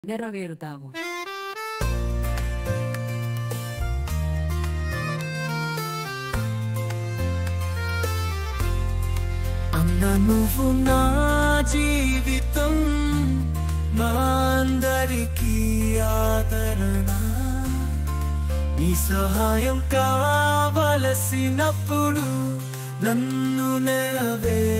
నెరవేరుతాము అన్న నువ్వు నా జీవితం నా అందరికీ ఆదరణ నీ సహాయం కావలసినప్పుడు నన్ను నెరవేర్చు